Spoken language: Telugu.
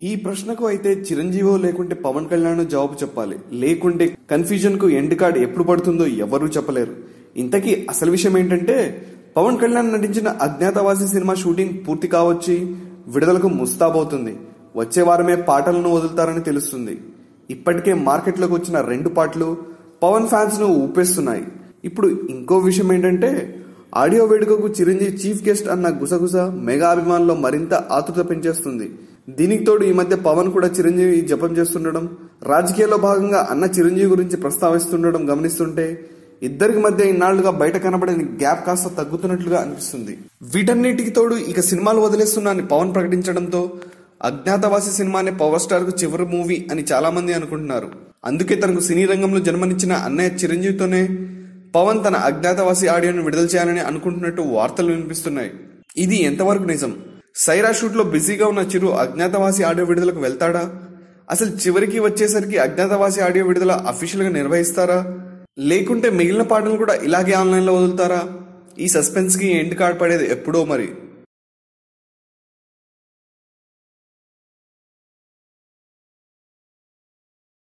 ఈ ప్రశ్నకు అయితే చిరంజీవో లేకుంటే పవన్ కళ్యాణ్ జవాబు చెప్పాలి లేకుంటే కన్ఫ్యూజన్ కు ఎండ్ కార్డ్ ఎప్పుడు పడుతుందో ఎవరూ చెప్పలేరు ఇంతకీ అసలు విషయం ఏంటంటే పవన్ కళ్యాణ్ నటించిన అజ్ఞాతవాసి సినిమా షూటింగ్ పూర్తి కావచ్చి విడుదలకు ముస్తాబవుతుంది వచ్చే వారమే పాటలను వదులుతారని తెలుస్తుంది ఇప్పటికే మార్కెట్లోకి వచ్చిన రెండు పాటలు పవన్ ఫ్యాన్స్ ను ఊపేస్తున్నాయి ఇప్పుడు ఇంకో విషయం ఏంటంటే ఆడియో వేడుకకు చిరంజీవి చీఫ్ గెస్ట్ అన్న గుసగుస మెగా అభిమానుల్లో మరింత ఆతృత పెంచేస్తుంది దీనికి తోడు ఈ మధ్య పవన్ కూడా చిరంజీవి జపం చేస్తుండడం రాజకీయాల్లో భాగంగా అన్న చిరంజీవి గురించి ప్రస్తావిస్తుండడం గమనిస్తుంటే ఇద్దరికి మధ్య ఇన్నాళ్లుగా బయట కనబడని గ్యాప్ కాస్త తగ్గుతున్నట్లుగా అనిపిస్తుంది వీటన్నిటికి తోడు ఇక సినిమాలు వదిలేస్తున్నా అని పవన్ ప్రకటించడంతో అజ్ఞాతవాసి సినిమానే పవర్ స్టార్ కు చివరి మూవీ అని చాలా మంది అనుకుంటున్నారు అందుకే తనకు సినీ రంగంలో జన్మనిచ్చిన అన్నయ్య చిరంజీవితోనే పవన్ తన అజ్ఞాతవాసి ఆడియోను విడుదల చేయాలని అనుకుంటున్నట్టు వార్తలు వినిపిస్తున్నాయి ఇది ఎంతవరకు నిజం సైరా షూట్ లో బిజీగా ఉన్న చిరు అజ్ఞాతవాసి ఆడియో విడుదలకు వెళ్తాడా అసలు చివరికి వచ్చేసరికి అజ్ఞాతవాసి ఆడియో విడుదల అఫీషియల్ గా నిర్వహిస్తారా లేకుంటే మిగిలిన పాటలు కూడా ఇలాగే ఆన్లైన్ లో వదులుతారా ఈ సస్పెన్స్ కి ఎండ్ కార్డ్ పడేది ఎప్పుడో మరి